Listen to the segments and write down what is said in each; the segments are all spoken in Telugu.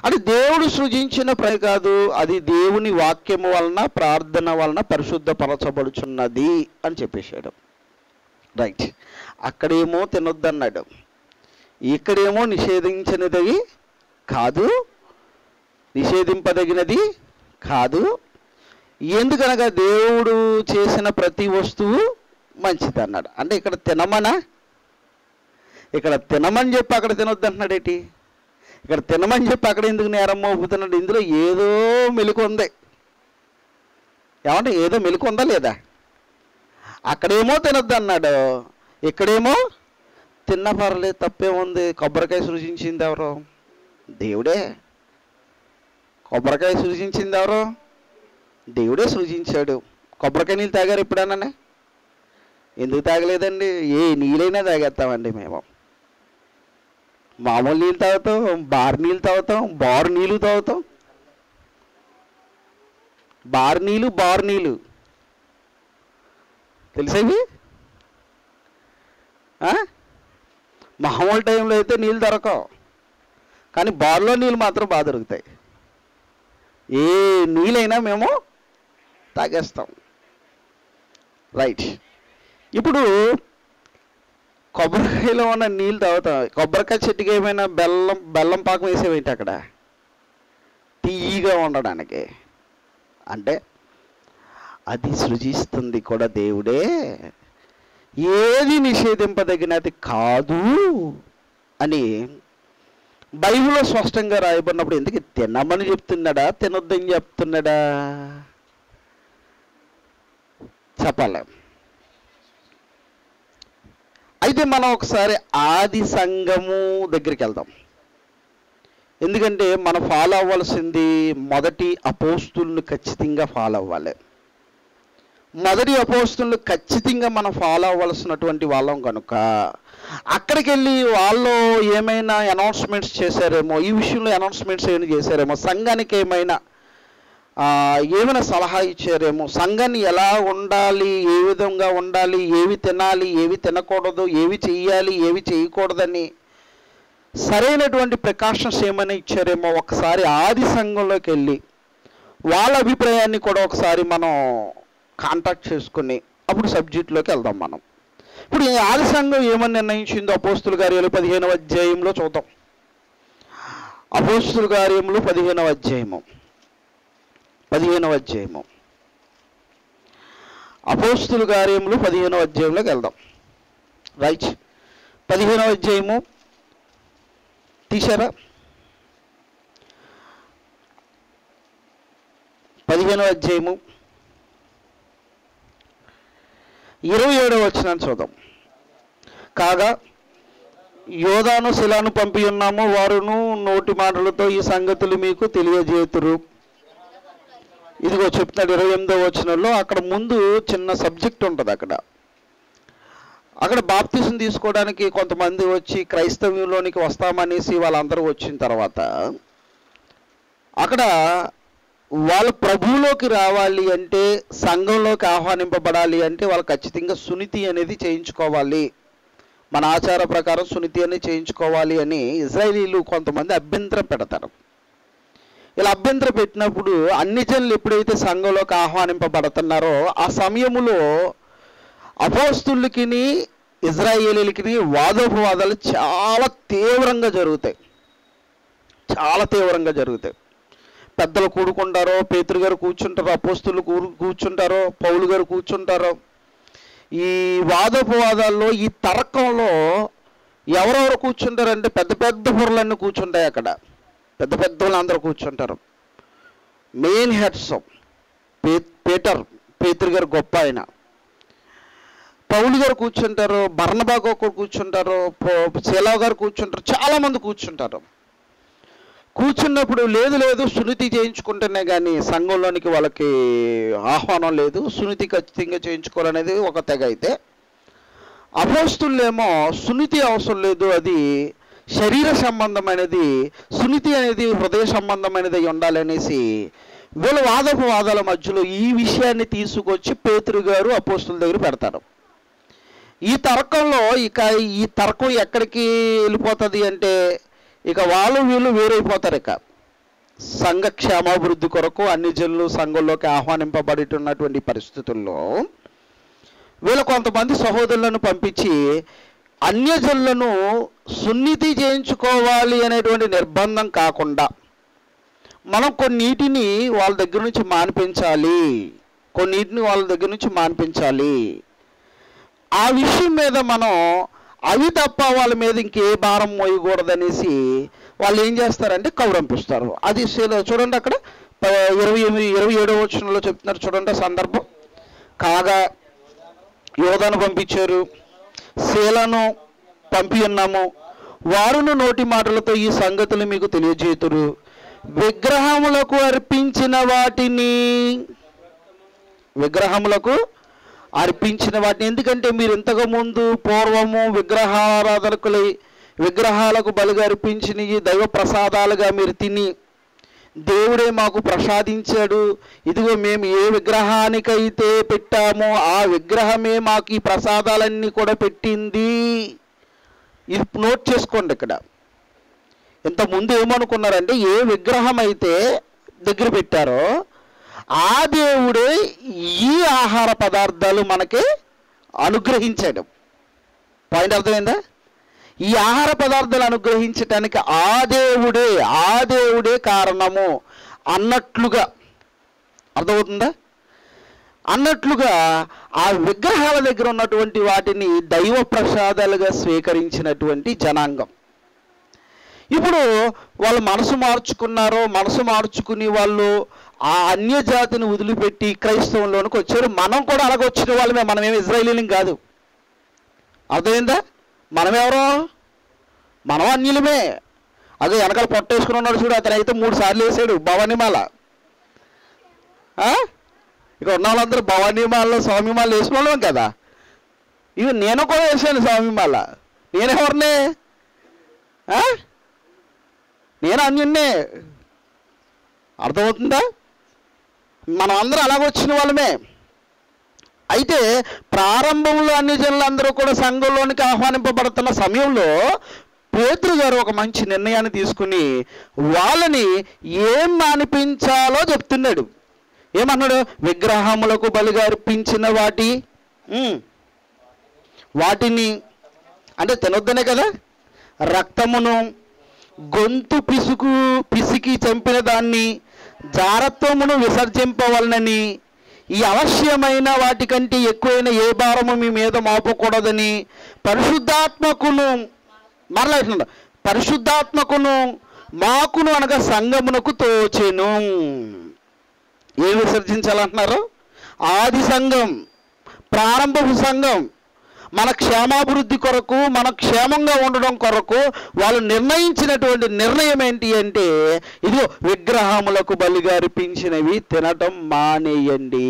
అంటే దేవుడు సృజించిన పని కాదు అది దేవుని వాక్యము వలన ప్రార్థన వలన పరిశుద్ధపరచబడుచున్నది అని చెప్పేశాడు రైట్ అక్కడేమో తినొద్దన్నాడు ఇక్కడేమో నిషేధించినది కాదు నిషేధింపదగినది కాదు ఎందుకనగా దేవుడు చేసిన ప్రతి వస్తువు మంచిది అన్నాడు అంటే ఇక్కడ తినమనా ఇక్కడ తినమని చెప్పి అక్కడ తినొద్దు అంటున్నాడేటి ఇక్కడ తినమని చెప్పి అక్కడ ఎందుకు నేరం మోపుతున్నాడు ఇందులో ఏదో మెలకు ఉంది ఏమంటే ఏదో మెలకు ఉందా లేదా అక్కడేమో తినొద్దు అన్నాడు ఇక్కడేమో తిన్న పర్లేదు తప్పేముంది కొబ్బరికాయ సృజించింది ఎవరు దేవుడే కొబ్బరికాయ సృజించింది ఎవరు దేవుడే సృజించాడు కొబ్బరికాయ నీళ్ళు తాగారు ఎప్పుడన్నా ఎందుకు తాగలేదండి ఏ నీళ్ళైనా తాగేస్తామండి మేము మామూలు నీళ్ళు తాగుతాం బార్ నీళ్ళు తాగుతాం బార్ నీళ్ళు తాగుతాం బార్ నీళ్ళు బార్ నీళ్ళు తెలిసేవి మామూలు టైంలో అయితే నీళ్ళు దొరకవు కానీ బార్లో నీళ్ళు మాత్రం బాగా దొరుకుతాయి ఏ నీళ్ళైనా మేము తాగేస్తాం రైట్ ఇప్పుడు కొబ్బరికాయలో ఉన్న నీళ్ళు తాగుతాం కొబ్బరికాయ చెట్టుకి ఏమైనా బెల్లం బెల్లం పాకం వేసేవేంటి అక్కడ తీయగా ఉండడానికి అంటే అది సృజిస్తుంది కూడా దేవుడే ఏది నిషేధింపదగినది కాదు అని బైబిల్లో స్పష్టంగా రాయబడినప్పుడు ఎందుకు తినమని చెప్తున్నాడా తినొద్దని చెప్తున్నాడా చెప్పాలి అయితే మనం ఒకసారి ఆది సంఘము దగ్గరికి వెళ్దాం ఎందుకంటే మనం ఫాలో అవ్వాల్సింది మొదటి అపోస్తుల్ని ఖచ్చితంగా ఫాలో అవ్వాలి మొదటి అపోస్తులను ఖచ్చితంగా మనం ఫాలో అవ్వాల్సినటువంటి వాళ్ళం కనుక అక్కడికి వెళ్ళి వాళ్ళు ఏమైనా అనౌన్స్మెంట్స్ చేశారేమో ఈ విషయంలో అనౌన్స్మెంట్స్ ఏమైనా చేశారేమో సంఘానికి ఏమైనా ఆ, ఏమైనా సలహా ఇచ్చారేమో సంఘాన్ని ఎలా ఉండాలి ఏ విధంగా ఉండాలి ఏవి తినాలి ఏవి తినకూడదు ఏవి చెయ్యాలి ఏవి చేయకూడదని సరైనటువంటి ప్రికాషన్స్ ఏమైనా ఇచ్చారేమో ఒకసారి ఆది సంఘంలోకి వెళ్ళి వాళ్ళ అభిప్రాయాన్ని కూడా ఒకసారి మనం కాంటాక్ట్ చేసుకుని అప్పుడు సబ్జెక్ట్లోకి వెళ్దాం మనం ఇప్పుడు ఈ ఆది సంఘం ఏమని నిర్ణయించిందో అపోస్తుల కార్యాలు పదిహేనవ అధ్యాయంలో చూద్దాం అపోస్తుల కార్యములు పదిహేనవ అధ్యాయము పదిహేనవ అధ్యాయము అపోస్తుల కార్యములు పదిహేనవ అధ్యాయంలోకి వెళ్దాం రైట్ పదిహేనవ అధ్యాయము తీశారా పదిహేనవ అధ్యాయము ఇరవై ఏడవ వచ్చిన చూద్దాం కాగా యోధాను శిలాను పంపి ఉన్నాము వారును నోటి మాటలతో ఈ సంగతులు మీకు తెలియజేతురు ఇదిగో చెప్తున్నాడు ఇరవై ఎనిమిదో వచనంలో అక్కడ ముందు చిన్న సబ్జెక్ట్ ఉంటుంది అక్కడ అక్కడ బాప్తిసం తీసుకోవడానికి కొంతమంది వచ్చి క్రైస్తవ్యంలోనికి వస్తామనేసి వాళ్ళందరూ వచ్చిన తర్వాత అక్కడ వాళ్ళ ప్రభువులోకి రావాలి అంటే సంఘంలోకి ఆహ్వానింపబడాలి అంటే వాళ్ళు ఖచ్చితంగా సునితి అనేది చేయించుకోవాలి మన ఆచార ప్రకారం సునితి అనేది చేయించుకోవాలి అని ఇజ్రాయేలీలు కొంతమంది అభ్యంతరం పెడతారు ఇలా అభ్యంతరం పెట్టినప్పుడు అన్ని జనులు ఎప్పుడైతే సంఘంలోకి ఆహ్వానింపబడుతున్నారో ఆ సమయములో అపోస్తులకి ఇజ్రాయేలీలకి వాదోపవాదాలు చాలా తీవ్రంగా జరుగుతాయి చాలా తీవ్రంగా జరుగుతాయి పెద్దలు కూడుకుంటారో పేతురు గారు కూర్చుంటారో అపోస్తులు కూ- కూర్చుంటారో పౌలు గారు కూర్చుంటారో ఈ వాదోపవాదాల్లో ఈ తర్కంలో ఎవరెవరు కూర్చుంటారంటే పెద్ద పెద్ద బుర్రలన్నీ కూర్చుంటాయి అక్కడ పెద్ద పెద్ద వాళ్ళు అందరూ కూర్చుంటారు మెయిన్ హెడ్స్ పే పీటర్ పేతురు గారు గొప్ప ఆయన పౌలు గారు కూర్చుంటారు బర్ణబాగ్ ఒకరు కూర్చుంటారు పో- శీలావ్ గారు కూర్చుంటారు చాలా మంది కూర్చుంటారు కూర్చున్నప్పుడు లేదు లేదు సునితి చేయించుకుంటేనే కానీ సంఘంలోనికి వాళ్ళకి ఆహ్వానం లేదు సునితి ఖచ్చితంగా చేయించుకోవాలనేది ఒక తెగ అయితే అపోస్తులేమో సునితి అవసరం లేదు అది శరీర సంబంధమైనది సునితి అనేది హృదయ సంబంధమైనది అయి ఉండాలనేసి వీళ్ళ వాదోపవాదాల మధ్యలో ఈ విషయాన్ని తీసుకొచ్చి పేతురు గారు అపోస్తుల దగ్గర పెడతారు ఈ తర్కంలో ఇక ఈ తర్కం ఎక్కడికి వెళ్ళిపోతుంది అంటే ఇక వాళ్ళు వీళ్ళు వేరైపోతారు ఇక సంఘ క్షేమాభివృద్ధి కొరకు అన్ని జనులు సంఘంలోకి ఆహ్వానింపబడుతున్నటువంటి పరిస్థితుల్లో వీళ్ళ కొంతమంది సహోదరులను పంపించి అన్యజనులను సున్నితి చేయించుకోవాలి అనేటువంటి నిర్బంధం కాకుండా మనం కొన్నిటిని వాళ్ళ దగ్గర నుంచి మానిపించాలి కొన్నిటిని వాళ్ళ దగ్గర నుంచి మానిపించాలి ఆ విషయం మీద మనం అవి తప్ప వాళ్ళ మీద ఇంకే భారం మోయకూడదనేసి వాళ్ళు ఏం చేస్తారంటే కౌరంపిస్తారు అది శీల- చూడండి అక్కడ ప- ఇరవై ఎనిమిది ఇరవై ఏడో వచనంలో చెప్తున్నారు చూడండి ఆ సందర్భం కాగా యోధను పంపించారు శీలను పంపి ఉన్నాము వారును నోటి మాటలతో ఈ సంగతులు మీకు తెలియజేతురు విగ్రహములకు అర్పించిన వాటిని విగ్రహములకు అర్పించిన వాటిని ఎందుకంటే మీరు ఇంతకు ముందు పూర్వము విగ్రహారాధకులై విగ్రహాలకు బలిగా అర్పించినవి దైవ ప్రసాదాలుగా మీరు తిని దేవుడే మాకు ప్రసాదించాడు ఇదిగో మేము ఏ విగ్రహానికైతే పెట్టామో ఆ విగ్రహమే మాకు ఈ ప్రసాదాలన్నీ కూడా పెట్టింది ఇది నోట్ చేసుకోండి ఇక్కడ ఇంత ముందు ఏమనుకున్నారంటే ఏ విగ్రహం అయితే దగ్గర పెట్టారో ఆ దేవుడే ఈ ఆహార పదార్థాలు మనకి అనుగ్రహించాడు పాయింట్ అర్థమైందా ఈ ఆహార పదార్థాలు అనుగ్రహించటానికి ఆ దేవుడే ఆ దేవుడే కారణము అన్నట్లుగా అర్థమవుతుందా అన్నట్లుగా ఆ విగ్రహాల దగ్గర ఉన్నటువంటి వాటిని దైవ ప్రసాదాలుగా స్వీకరించినటువంటి జనాంగం ఇప్పుడు వాళ్ళు మనసు మార్చుకున్నారో మనసు మార్చుకుని వాళ్ళు ఆ అన్య జాతిని వదిలిపెట్టి క్రైస్తవంలోనికి వచ్చారు మనం కూడా అలాగ వచ్చిన వాళ్ళమే మనమేమి ఇజ్రాయేలీలం కాదు అర్థమైందా మనమెవరో మనం అన్యులమే అదే వెనకాల పొట్టేసుకుని ఉన్నాడు చూడు అతను అయితే మూడు సార్లు వేసాడు భవానీమాల ఆ? ఇక ఉన్న వాళ్ళందరూ భవానీమాలలో స్వామిమాల వేసిన వాళ్ళం కదా ఇవి నేను కూడా వేసాను స్వామిమాల నేనెవరినే ఆ? నేను అన్యున్నే అర్థమవుతుందా మనం అందరం అలాగొచ్చిన వాళ్ళమే అయితే ప్రారంభంలో అన్ని జనులందరూ కూడా సంఘంలోనికి ఆహ్వానింపబడుతున్న సమయంలో పేతురు గారు ఒక మంచి నిర్ణయాన్ని తీసుకుని వాళ్ళని ఏం మానిపించాలో చెప్తున్నాడు ఏమన్నాడు విగ్రహములకు బలిగా అర్పించిన వాటి ఉమ్, వాటిని అంటే తినొద్దనే కదా రక్తమును గొంతు పిసుకు పిసికి చంపిన దాన్ని జారత్వమును విసర్జింపవలనని ఈ అవశ్యమైన వాటికంటే ఎక్కువైన ఏ భారము మీ మీద మోపకూడదని పరిశుద్ధాత్మకును మరలా ఇట్లా పరిశుద్ధాత్మకును మాకును అనగా సంగమునకు తోచెను ఏ విసర్జించాలంటున్నారు ఆది సంఘం ప్రారంభపు సంఘం మన క్షేమాభివృద్ధి కొరకు మన క్షేమంగా ఉండడం కొరకు వాళ్ళు నిర్ణయించినటువంటి నిర్ణయం ఏంటి అంటే ఇది విగ్రహములకు బలిగా అర్పించినవి తినటం మానేయండి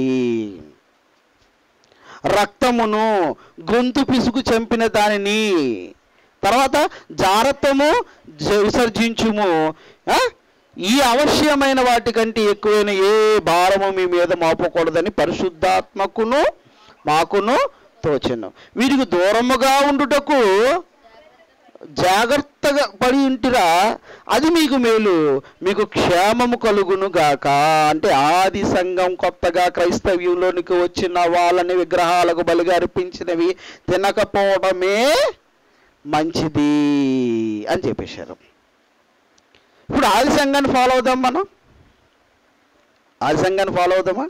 రక్తమును గొంతు పిసుకు చంపిన దానిని తర్వాత జారత్వము జ- విసర్జించుము ఆ? ఈ అవశ్యమైన వాటికంటే ఎక్కువైన ఏ భారము మీ మీద మోపకూడదని పరిశుద్ధాత్మకును మాకును తోచెను వీరికి దూరముగా ఉండుటకు జాగ్రత్తగా పడి ఉంటిరా అది మీకు మేలు మీకు క్షేమము కలుగును గాక అంటే ఆది సంఘం కొత్తగా క్రైస్తవ్యంలోనికి వచ్చిన వాళ్ళని విగ్రహాలకు బలిగా అర్పించినవి తినకపోవడమే మంచిది అని చెప్పేశారు ఇప్పుడు ఆది సంఘాన్ని ఫాలో అవుదాం మనం ఆది సంఘాన్ని ఫాలో అవుదామా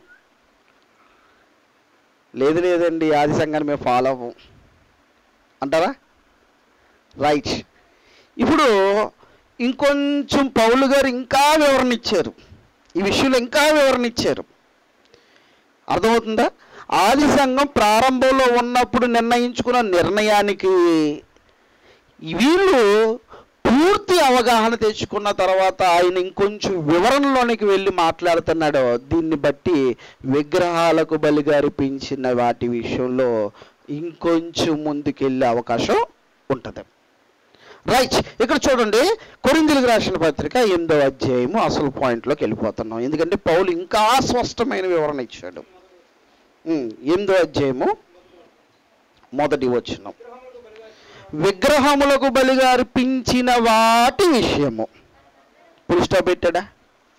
లేదు లేదండి ఆది సంఘాన్ని మేము ఫాలో అవ్వం అంటారా రైట్ ఇప్పుడు ఇంకొంచెం పౌలు గారు ఇంకా వివరణ ఇచ్చారు ఈ విషయంలో ఇంకా వివరణ ఇచ్చారు అర్థమవుతుందా ఆది సంఘం ప్రారంభంలో ఉన్నప్పుడు నిర్ణయించుకున్న నిర్ణయానికి వీళ్ళు పూర్తి అవగాహన తెచ్చుకున్న తర్వాత ఆయన ఇంకొంచెం వివరణలోనికి వెళ్ళి మాట్లాడుతున్నాడు దీన్ని బట్టి విగ్రహాలకు బలిగా అర్పించిన వాటి విషయంలో ఇంకొంచెం ముందుకెళ్ళే అవకాశం ఉంటుంది రైట్ ఇక్కడ చూడండి కొరిందులకు రాసిన పత్రిక ఎనిమిదో అధ్యాయము అసలు పాయింట్లోకి వెళ్ళిపోతున్నాం ఎందుకంటే పౌలు ఇంకా స్పష్టమైన వివరణ ఇచ్చాడు ఉమ్, ఎనిమిదో అధ్యాయము మొదటి వచ్చిన విగ్రహములకు బలిగా అర్పించిన వాటి విషయము పురుష పెట్టాడా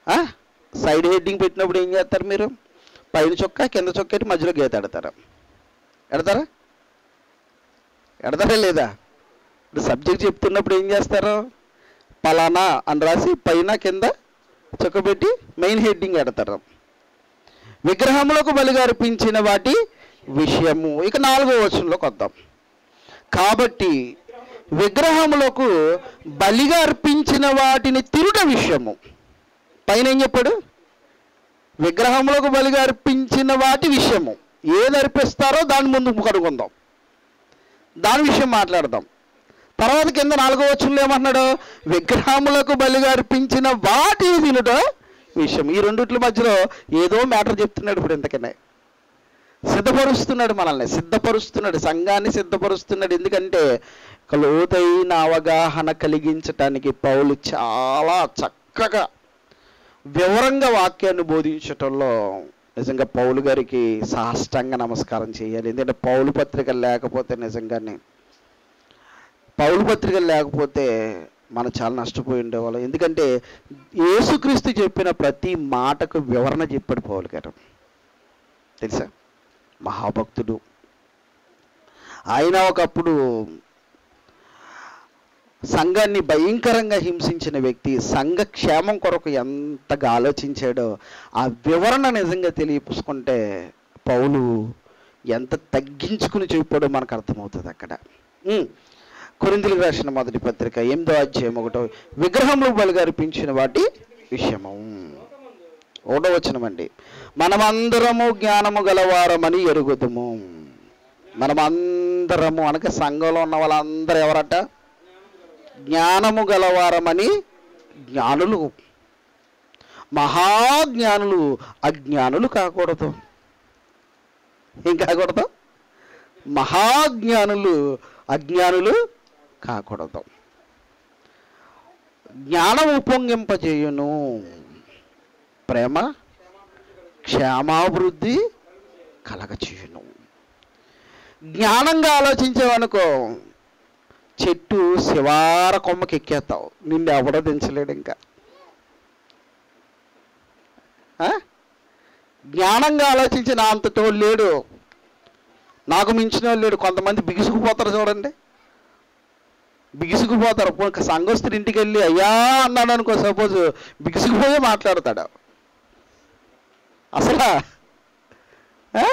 ఆ? సైడ్ హెడ్డింగ్ పెట్టినప్పుడు ఏం చేస్తారు మీరు పైన చొక్కా కింద చొక్కేటి మధ్యలో గీత ఎడతారా ఎడతారా ఎడతారా లేదా ఇప్పుడు సబ్జెక్ట్ చెప్తున్నప్పుడు ఏం చేస్తారు పలానా అని రాసి పైన కింద చొక్క పెట్టి మెయిన్ హెడ్డింగ్ ఎడతారు విగ్రహములకు బలిగా అర్పించిన వాటి విషయము ఇక నాలుగో వచనంలోకి వద్దాం కాబట్టి విగ్రహములకు బలిగా అర్పించిన వాటిని తిరుట విషయము పైన ఏం చెప్పాడు విగ్రహములకు బలిగా అర్పించిన వాటి విషయము ఏది అర్పిస్తారో దాని ముందు కనుగొందాం దాని విషయం మాట్లాడదాం తర్వాత కింద నాలుగో వచనంలో ఏమంటున్నాడు విగ్రహములకు బలిగా అర్పించిన వాటి తినుట విషయం ఈ రెండిట్ల మధ్యలో ఏదో మ్యాటర్ చెప్తున్నాడు ఇప్పుడు ఇంతకనే సిద్ధపరుస్తున్నాడు మనల్ని సిద్ధపరుస్తున్నాడు సంఘాన్ని సిద్ధపరుస్తున్నాడు ఎందుకంటే ఒక లోతైన అవగాహన కలిగించటానికి పౌలు చాలా చక్కగా వివరంగా వాక్యాన్ని బోధించటంలో నిజంగా పౌలు గారికి సాష్టంగా నమస్కారం చేయాలి ఎందుకంటే పౌలు పత్రిక లేకపోతే నిజంగానే పౌలు పత్రికలు లేకపోతే మనం చాలా నష్టపోయి ఉండేవాళ్ళం ఎందుకంటే యేసుక్రీస్తు చెప్పిన ప్రతి మాటకు వివరణ చెప్పాడు పౌలు గారు తెలుసా మహాభక్తుడు ఆయన ఒకప్పుడు సంఘాన్ని భయంకరంగా హింసించిన వ్యక్తి సంఘ క్షేమం కొరకు ఎంతగా ఆలోచించాడో ఆ వివరణ నిజంగా తెలియపుసుకుంటే పౌలు ఎంత తగ్గించుకుని చెప్పాడో మనకు అర్థమవుతుంది అక్కడ ఉమ్. కొరిందులకు రాసిన మొదటి పత్రిక ఎనిమిదో అధ్యాయం ఒకటో విగ్రహంలో బలిగా అర్పించిన వాటి విషయము ఒకటో వచనమండి మనమందరము జ్ఞానము గలవారమని ఎరుగుదుము మనమందరము అనగా సంఘంలో ఉన్న వాళ్ళందరూ ఎవరట జ్ఞానము గలవారమని జ్ఞానులు మహాజ్ఞానులు అజ్ఞానులు కాకూడదు ఏం కాకూడదు మహాజ్ఞానులు అజ్ఞానులు కాకూడదు జ్ఞానం ఉప్పొంగింపజేయును ప్రేమ క్షేమాభివృద్ధి కలగచేయును జ్ఞానంగా ఆలోచించావనుకో చెట్టు శివార కొమ్మకి ఎక్కేస్తావు నిన్ను ఎవడో దించలేడు ఇంకా ఆ? జ్ఞానంగా ఆలోచించిన అంతటో లేడు నాకు మించిన వాళ్ళు లేడు కొంతమంది బిగుసుకుపోతారు చూడండి బిగుసుకుపోతారు ఒక సంఘస్థుడి ఇంటికి వెళ్ళి అయ్యా అన్నాడు అనుకో సపోజ్ బిగుసుకుపోయే మాట్లాడతాడు అసలా ఆ?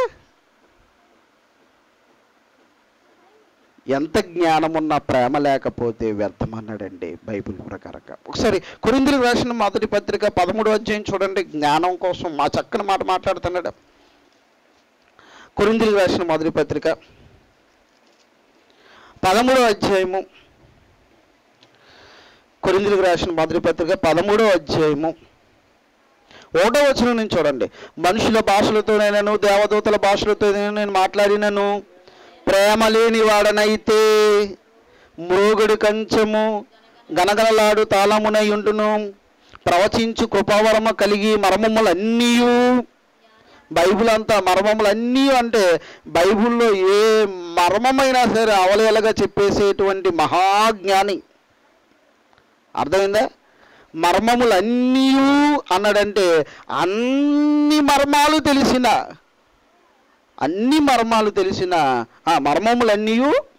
ఎంత జ్ఞానం ఉన్నా ప్రేమ లేకపోతే వ్యర్థమన్నాడండి బైబిల్ ప్రకారంగా ఒకసారి కొరిందులకు రాసిన మొదటి పత్రిక పదమూడు అధ్యాయం చూడండి జ్ఞానం కోసం మా చక్కని మాట మాట్లాడుతున్నాడు కొరిందులకు రాసిన మొదటి పత్రిక పదమూడో అధ్యాయము కొరిందులకు రాసిన మొదటి పత్రిక పదమూడో అధ్యాయము ఒకటో వచనం నుంచి చూడండి మనుషుల భాషలతోనైనాను దేవదూతల భాషలతో నేను మాట్లాడినను ప్రేమ లేని వాడనైతే మ్రోగుడు కంచము గనగనలాడు తాళమునై ఉండును ప్రవచించు కృపావరమ కలిగి మర్మములన్నీ బైబిల్ అంతా మర్మములన్నీ అంటే బైబిల్లో ఏ మర్మమైనా సరే అవలేలగా చెప్పేసేటువంటి మహాజ్ఞాని అర్థమైందా మర్మములన్నీ అన్నాడంటే అన్ని మర్మాలు తెలిసిన అన్ని మర్మాలు తెలిసిన ఆ మర్మములన్నీ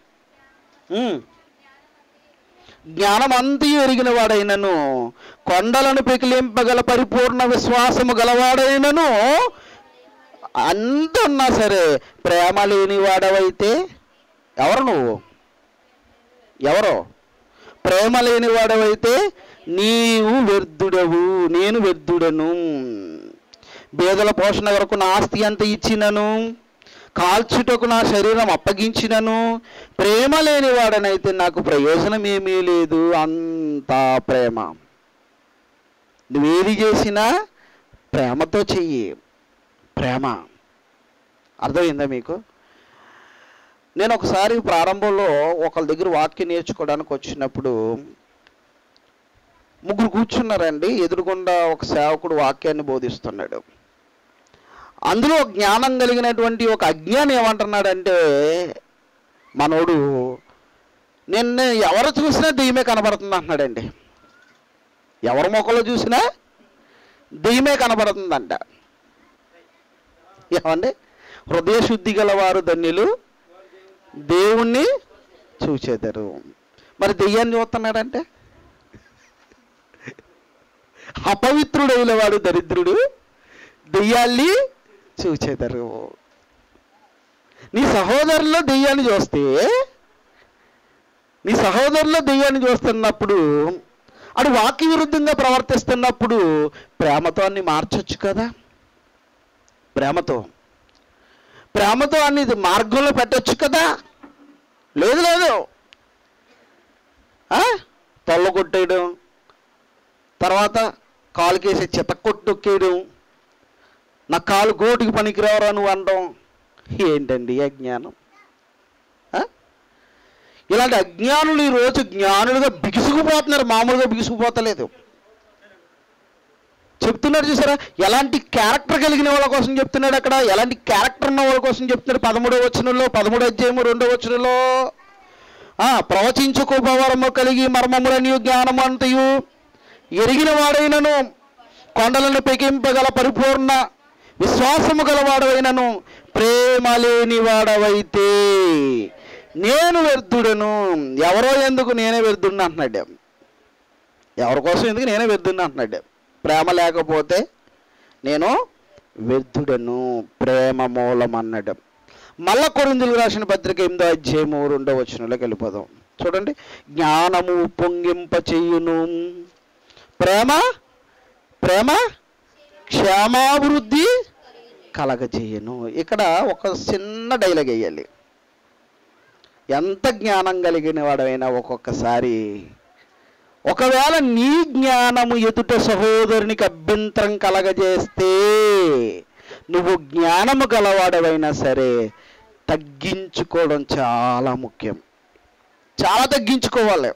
జ్ఞానమంతయు ఎరిగిన వాడైనను కొండలను పెకిలింపగల పరిపూర్ణ విశ్వాసము గలవాడైనను అంత ఉన్నా సరే ప్రేమ లేని వాడవైతే ఎవరు నువ్వు ఎవరో ప్రేమ లేని వాడవైతే నీవు వ్యర్థుడవు నేను వ్యర్థుడను బేదల పోషణ వరకు నా ఆస్తి అంత ఇచ్చినను కాల్చుటకు నా శరీరం అప్పగించినను ప్రేమ లేని వాడనైతే నాకు ప్రయోజనం ఏమీ లేదు అంతా ప్రేమ నువ్వేది చేసినా ప్రేమతో చెయ్యి ప్రేమ అర్థమైందా మీకు నేను ఒకసారి ప్రారంభంలో ఒకళ్ళ దగ్గర వాక్యం నేర్చుకోవడానికి వచ్చినప్పుడు ముగ్గురు కూర్చున్నారండి ఎదురుగుండా ఒక సేవకుడు వాక్యాన్ని బోధిస్తున్నాడు అందులో జ్ఞానం కలిగినటువంటి ఒక అజ్ఞాని ఏమంటున్నాడంటే మనోడు నేను ఎవరు చూసినా దెయ్యమే కనబడుతుంది అంటున్నాడండి ఎవరి మొక్కలో చూసినా దెయ్యమే కనబడుతుందంట ఏమండి హృదయ శుద్ధి గలవారు ధన్యులు దేవుణ్ణి చూచేదరు మరి దెయ్యాన్ని చూస్తున్నాడంటే అపవిత్రుడైన వాడు దరిద్రుడు దెయ్యాల్ని చూచేదరు నీ సహోదరుల్లో దెయ్యాన్ని చూస్తే నీ సహోదరుల్లో దెయ్యాన్ని చూస్తున్నప్పుడు అడు వాక్య విరుద్ధంగా ప్రవర్తిస్తున్నప్పుడు ప్రేమతో అన్ని మార్చొచ్చు కదా ప్రేమతో ప్రేమతో అన్ని ఇది మార్గంలో పెట్టొచ్చు కదా లేదు లేదు ఆ? తొల్ల కొట్టేయడం తర్వాత కాలుకేసి చితకొట్టొక్కేయడం నా కాలు గోటికి పనికిరావరా నువ్వు అనడం ఏంటండి ఈ అజ్ఞానం ఆ? ఇలాంటి అజ్ఞానులు ఈరోజు జ్ఞానులుగా బిగుసుకుపోతున్నారు మామూలుగా బిగుసుకుపోతలేదు చెప్తున్నాడు చూసారా ఎలాంటి క్యారెక్టర్ కలిగిన వాళ్ళ కోసం చెప్తున్నాడు అక్కడ ఎలాంటి క్యారెక్టర్ ఉన్న వాళ్ళ కోసం చెప్తున్నాడు పదమూడవ వచనంలో పదమూడో అధ్యాయము రెండో వచనంలో ఆ, ప్రవచించుకోపవరము కలిగి మర్మములని జ్ఞానము అంతయు ఎరిగిన వాడైనను కొండలను పెకింపగల పరిపూర్ణ విశ్వాసము గలవాడవైనను ప్రేమ లేని వాడవైతే నేను వ్యర్థుడను ఎవరో ఎందుకు నేనే వ్యర్థుడిని అంటున్నాడు ఎవరి కోసం ఎందుకు నేనే వ్యర్థుడిని అంటున్నాడు ప్రేమ లేకపోతే నేను వ్యర్థుడను ప్రేమ మూలం అన్నాడు మళ్ళా కొరిందులు రాసిన పత్రిక ఎనిమిదో అధ్యాయము రెండో వచనంలోకి వెళ్ళిపోదాం చూడండి జ్ఞానము పొంగింప చెయ్యును ప్రేమ ప్రేమ క్షేమాభివృద్ధి కలగజేయను ఇక్కడ ఒక చిన్న డైలాగ్ వేయాలి ఎంత జ్ఞానం కలిగిన వాడైనా ఒక్కొక్కసారి ఒకవేళ నీ జ్ఞానము ఎదుట సహోదరునికి అభ్యంతరం కలగజేస్తే నువ్వు జ్ఞానము గలవాడవైనా సరే తగ్గించుకోవడం చాలా ముఖ్యం చాలా తగ్గించుకోవాలి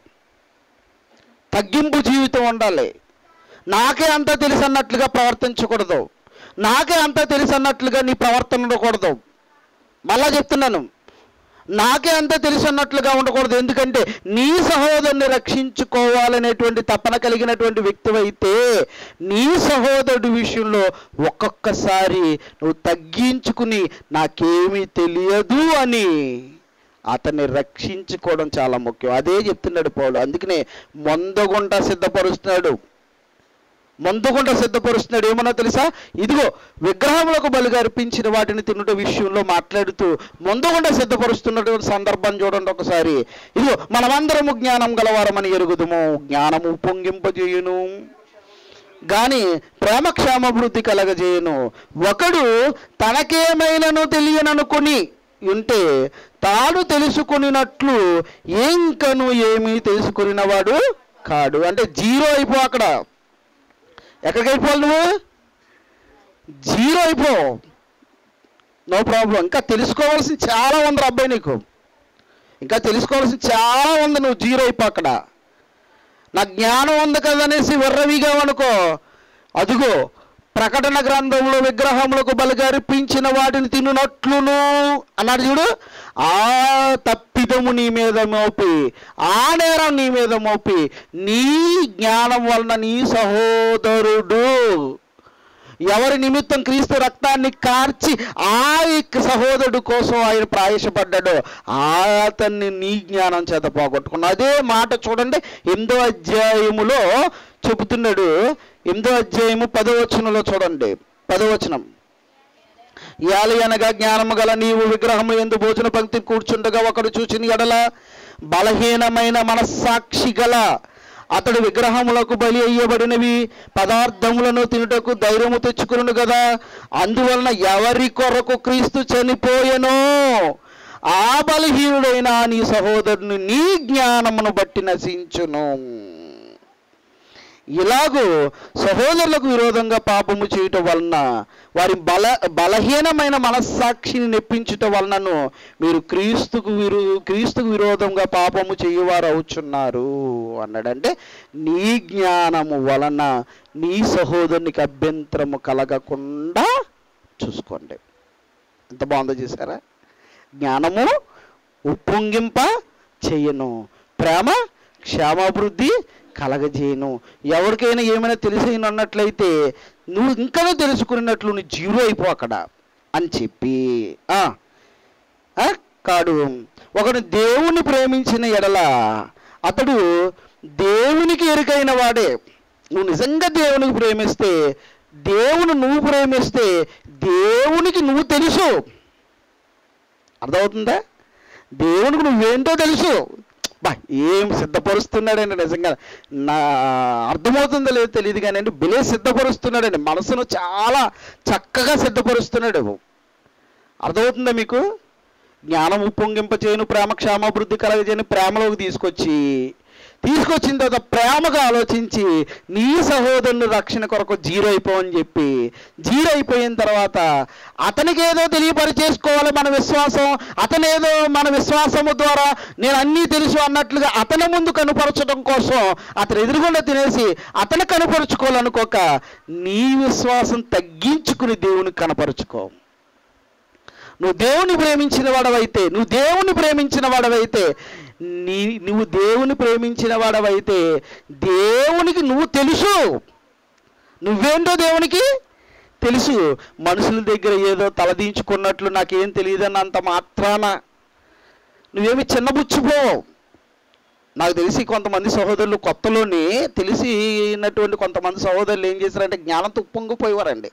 తగ్గింపు జీవితం ఉండాలి నాకే అంతా తెలుసు అన్నట్లుగా ప్రవర్తించకూడదు నాకే అంతా తెలుసు అన్నట్లుగా నీ ప్రవర్తన ఉండకూడదు మళ్ళా చెప్తున్నాను నాకే అంతా తెలుసు అన్నట్లుగా ఉండకూడదు ఎందుకంటే నీ సహోదరుని రక్షించుకోవాలనేటువంటి తపన కలిగినటువంటి వ్యక్తివైతే నీ సహోదరుడి విషయంలో ఒక్కొక్కసారి నువ్వు తగ్గించుకుని నాకేమీ తెలియదు అని అతన్ని రక్షించుకోవడం చాలా ముఖ్యం అదే చెప్తున్నాడు పౌలు అందుకనే మొందగుంట సిద్ధపరుస్తున్నాడు ముందుగుండా సిద్ధపరుస్తున్నాడు ఏమన్నా తెలుసా ఇదిగో విగ్రహములకు బలిగా అర్పించిన వాటిని తినుట విషయంలో మాట్లాడుతూ ముందుగుండా సిద్ధపరుస్తున్నటువంటి సందర్భం చూడండి ఒకసారి ఇదిగో మనమందరము జ్ఞానం గలవారమని ఎరుగుదుము జ్ఞానము పొంగింపజేయును గాని ప్రేమక్షేమాభివృద్ధి కలగజేయను ఒకడు తనకేమైనను తెలియననుకుని ఉంటే తాను తెలుసుకునినట్లు ఇంకను ఏమీ తెలుసుకునినవాడు కాడు అంటే జీరో అయిపో అక్కడ ఎక్కడికి అయిపోవాలి నువ్వు జీరో అయిపో నో ప్రాబ్లం ఇంకా తెలుసుకోవాల్సింది చాలా ఉంది రా అబ్బాయి నీకు ఇంకా తెలుసుకోవాల్సింది చాలా ఉంది నువ్వు జీరో అయిపో అక్కడ నా జ్ఞానం ఉంది కదనేసి వెర్రవిగా అనుకో అదిగో ప్రకటన గ్రంథంలో విగ్రహములకు బలిగర్పించిన వాటిని తినునట్లును అన్నాడు చూడు ఆ తప్పిదము నీ మీద మోపి ఆ నేరం నీ మీద మోపి నీ జ్ఞానం వలన నీ సహోదరుడు ఎవరి నిమిత్తం క్రీస్తు రక్తాన్ని కార్చి ఆ యొక్క సహోదరుడు కోసం ఆయన ప్రాయశపడ్డాడో అతన్ని నీ జ్ఞానం చేత పోగొట్టుకున్నా అదే మాట చూడండి ఎనిమిదో అధ్యాయములో చెబుతున్నాడు ఎనిమిదో అధ్యాయము పదవచనంలో చూడండి పదవచనం యాలి అనగా జ్ఞానము గల నీవు విగ్రహము ఎందు భోజన పంక్తి కూర్చుండగా ఒకడు చూచిన ఎడల బలహీనమైన మనస్సాక్షి గల అతడు విగ్రహములకు బలి అయ్యబడినవి పదార్థములను తినుటకు ధైర్యము తెచ్చుకును కదా అందువలన ఎవరి కొరకు క్రీస్తు చనిపోయెనో ఆ బలహీనుడైన నీ సహోదరుని నీ జ్ఞానమును బట్టి నశించును ఇలాగూ సహోదరులకు విరోధంగా పాపము చేయటం వలన వారి బల బలహీనమైన మనస్సాక్షిని నెప్పించుట వలనను మీరు క్రీస్తుకు విరు క్రీస్తుకు విరోధంగా పాపము చేయువారు అవుచున్నారు అన్నాడంటే నీ జ్ఞానము వలన నీ సహోదరునికి అభ్యంతరము కలగకుండా చూసుకోండి ఎంత బాగుందో చూసారా జ్ఞానము ఉప్పొంగింప చెయ్యను ప్రేమ క్షేమాభివృద్ధి కలగజేయను ఎవరికైనా ఏమైనా తెలిసి అన్నట్లయితే నువ్వు ఇంకా తెలుసుకున్నట్లు నువ్వు జీరో అయిపో అక్కడ అని చెప్పి ఆ, ఆ, కాడు ఒకడు దేవుని ప్రేమించిన ఎడల అతడు దేవునికి ఎరుకైన వాడే నువ్వు నిజంగా దేవునికి ప్రేమిస్తే దేవుని నువ్వు ప్రేమిస్తే దేవునికి నువ్వు తెలుసు అర్థమవుతుందా దేవునికి నువ్వేంటో తెలుసు బా ఏం సిద్ధపరుస్తున్నాడండి నిజంగా నా అర్థమవుతుందో లేదో తెలియదు కానీ అండి బిలే సిద్ధపరుస్తున్నాడండి మనసును చాలా చక్కగా సిద్ధపరుస్తున్నాడు అర్థమవుతుందా మీకు జ్ఞానం ఉప్పొంగింప చేయను ప్రేమ క్షేమాభివృద్ధి కలగజేయని ప్రేమలోకి తీసుకొచ్చి తీసుకొచ్చిన తర్వాత ప్రేమగా ఆలోచించి నీ సహోదరుని రక్షణ కొరకు జీరో అయిపోవని చెప్పి జీరో అయిపోయిన తర్వాత అతనికి ఏదో తెలియపరిచేసుకోవాలి మన విశ్వాసం అతనేదో మన విశ్వాసము ద్వారా నేను అన్నీ తెలుసు అన్నట్లుగా అతని ముందు కనుపరచడం కోసం అతను ఎదురుగుండా తినేసి అతను కనుపరుచుకోవాలనుకోక నీ విశ్వాసం తగ్గించుకుని దేవునికి కనపరుచుకో నువ్వు దేవుని ప్రేమించిన వాడవైతే నువ్వు దేవుని ప్రేమించిన వాడవైతే నీ నువ్వు దేవుని ప్రేమించిన వాడవైతే దేవునికి నువ్వు తెలుసు నువ్వేంటో దేవునికి తెలుసు మనుషుల దగ్గర ఏదో తలదించుకున్నట్లు నాకేం తెలియదన్నంత మాత్రాన నువ్వేమి చిన్నబుచ్చిపో నాకు తెలిసి కొంతమంది సహోదరులు కొత్తలోనే తెలిసినటువంటి కొంతమంది సహోదరులు ఏం చేశారంటే జ్ఞానంతో ఉప్పొంగిపోయేవారండి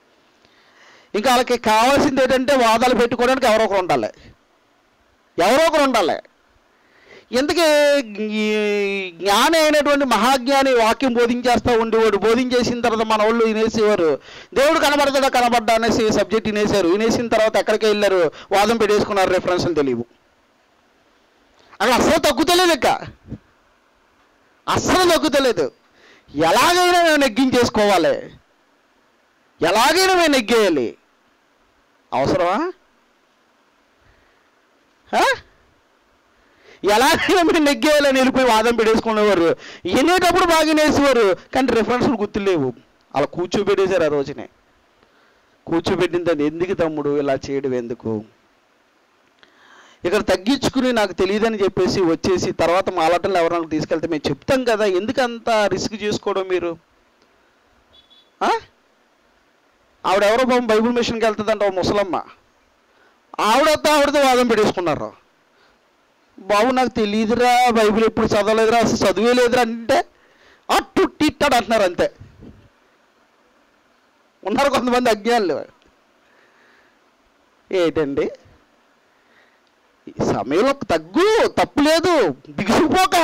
ఇంకా వాళ్ళకి కావాల్సింది ఏంటంటే వాదాలు పెట్టుకోవడానికి ఎవరో ఒకరు ఉండాలి ఎవరో ఒకరు ఉండాలి ఎందుకే ఈ జ్ఞాని అయినటువంటి మహాజ్ఞాని వాక్యం బోధించేస్తూ ఉండేవాడు బోధించేసిన తర్వాత మన వాళ్ళు వినేసేవారు దేవుడు కనబడతాడా కనబడ్డా అనేసి సబ్జెక్ట్ వినేసారు వినేసిన తర్వాత ఎక్కడికి వెళ్ళారు వాదం పెట్టేసుకున్నారు రెఫరెన్స్లు తెలియవు అక్కడ అస్సలు తగ్గుతలేదు ఇక అస్సలు తగ్గుతలేదు ఎలాగైనా మేము నెగ్గించేసుకోవాలి ఎలాగైనా మేము నెగ్గేయాలి అవసరమా ఆ? ఎలాగైనా మీరు నెగ్గేయాలని వెళ్ళిపోయి వాదం పెట్టేసుకునేవారు వినేటప్పుడు బాగా వినేసేవారు కానీ రిఫరెన్స్లు గుర్తులేవు అలా కూర్చోబెట్టేశారు ఆ రోజునే కూర్చోబెట్టిన దాన్ని ఎందుకు తమ్ముడు ఇలా చేయడం ఎందుకు ఇక్కడ తగ్గించుకుని నాకు తెలియదని చెప్పేసి వచ్చేసి తర్వాత మాలాటలు ఎవరైనా తీసుకెళ్తే మేము చెప్తాం కదా ఎందుకు అంత రిస్క్ చేసుకోవడం మీరు ఆ? ఆవిడ ఎవరో పాపం బైబుల్ మిషన్కి వెళ్తుందంట ఓ ముసలమ్మ ఆవిడతో ఆవిడతో వాదం పెట్టేసుకున్నారు బాబు నాకు తెలియదురా బైబిల్ ఎప్పుడు చదవలేదురా అసలు చదివే లేదురా అంటే అట్టు టిట్టాడు అంటున్నారు అంతే ఉన్నారు కొంతమంది అజ్ఞానులు ఏంటండి ఈ సమయంలో తగ్గు తప్పు లేదు బిగుసిపోక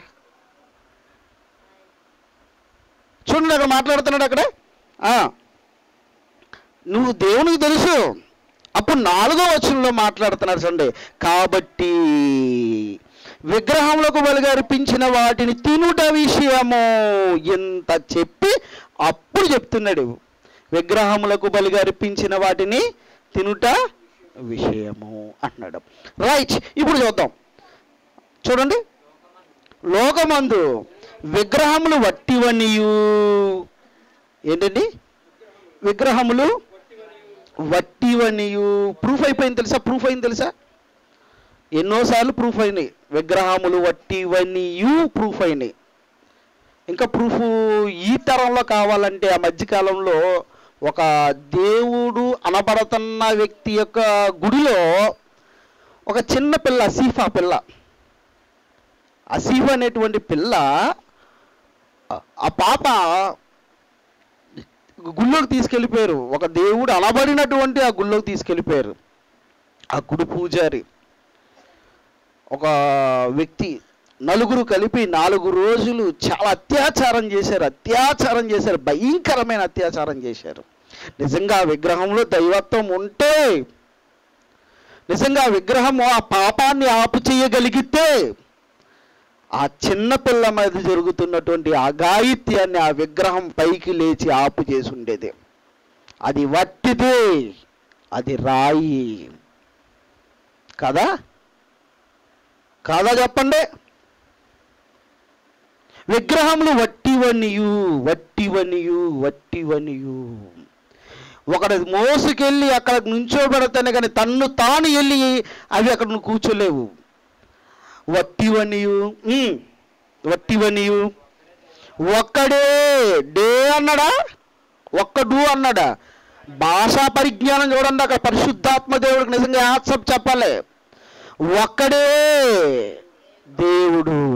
చూడండి అక్కడ మాట్లాడుతున్నాడు అక్కడ ఆ. నువ్వు దేవునికి తెలుసు అప్పుడు నాలుగో వచనంలో మాట్లాడుతున్నారు చూడండి కాబట్టి విగ్రహములకు బలిగా అర్పించిన వాటిని తినుట విషయము ఇంత చెప్పి అప్పుడు చెప్తున్నాడు విగ్రహములకు బలిగా అర్పించిన వాటిని తినుట విషయము అన్నాడు రైట్ ఇప్పుడు చూద్దాం చూడండి లోకమందు విగ్రహములు వట్టివనియు ఏంటండి విగ్రహములు వట్టివనియు ప్రూఫ్ అయిపోయింది తెలుసా ప్రూఫ్ అయింది తెలుసా ఎన్నోసార్లు ప్రూఫ్ అయినాయి విగ్రహములు వట్టివనియు ప్రూఫ్ అయినాయి ఇంకా ప్రూఫ్ ఈ తరంలో కావాలంటే ఆ మధ్యకాలంలో ఒక దేవుడు అనబడుతున్న వ్యక్తి యొక్క గుడిలో ఒక చిన్న పిల్ల అసీఫా పిల్ల అసీఫ్ అనేటువంటి పిల్ల ఆ- ఆ పాప గుళ్ళోకి తీసుకెళ్ళిపోయారు ఒక దేవుడు అనబడినటువంటి ఆ గుళ్ళోకి తీసుకెళ్ళిపోయారు ఆ గుడి పూజారి ఒక వ్యక్తి నలుగురు కలిపి నాలుగు రోజులు చాలా అత్యాచారం చేశారు అత్యాచారం చేశారు భయంకరమైన అత్యాచారం చేశారు నిజంగా ఆ విగ్రహంలో దైవత్వం ఉంటే నిజంగా ఆ విగ్రహము ఆ పాపాన్ని ఆపు చేయగలిగితే ఆ చిన్న పిల్ల మీద జరుగుతున్నటువంటి అఘాయిత్యాన్ని ఆ విగ్రహం పైకి లేచి ఆపు చేసి ఉండేది అది వట్టిదే అది రాయి కదా కాదా చెప్పండి విగ్రహములు వట్టివనియు వట్టివనియు వట్టివనియు ఒకడు మోసుకెళ్ళి అక్కడ నుంచోబెడతానే కానీ తన్ను తాను వెళ్ళి అవి అక్కడ నువ్వు కూర్చోలేవు వట్టివనియు ఉమ్, వట్టివనియు ఒక్కడే డే అన్నాడా ఒక్కడు అన్నాడా భాషా పరిజ్ఞానం చూడండి అక్కడ పరిశుద్ధాత్మ దేవుడికి నిజంగా యాత్సప్ చెప్పాలి ఒక్కడే దేవుడు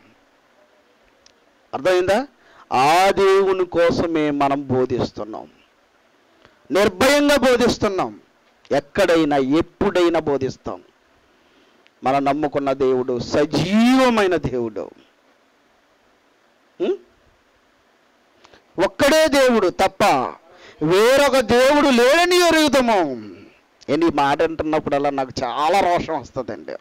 అర్థమైందా ఆ దేవుని కోసమే మనం బోధిస్తున్నాం నిర్భయంగా బోధిస్తున్నాం ఎక్కడైనా ఎప్పుడైనా బోధిస్తాం మనం నమ్ముకున్న దేవుడు సజీవమైన దేవుడు ఉం? ఒక్కడే దేవుడు తప్ప వేరొక దేవుడు లేడని ఎరుగుతాము ఏంటి ఈ మాట అంటున్నప్పుడల్లా నాకు చాలా రోషం వస్తుందండి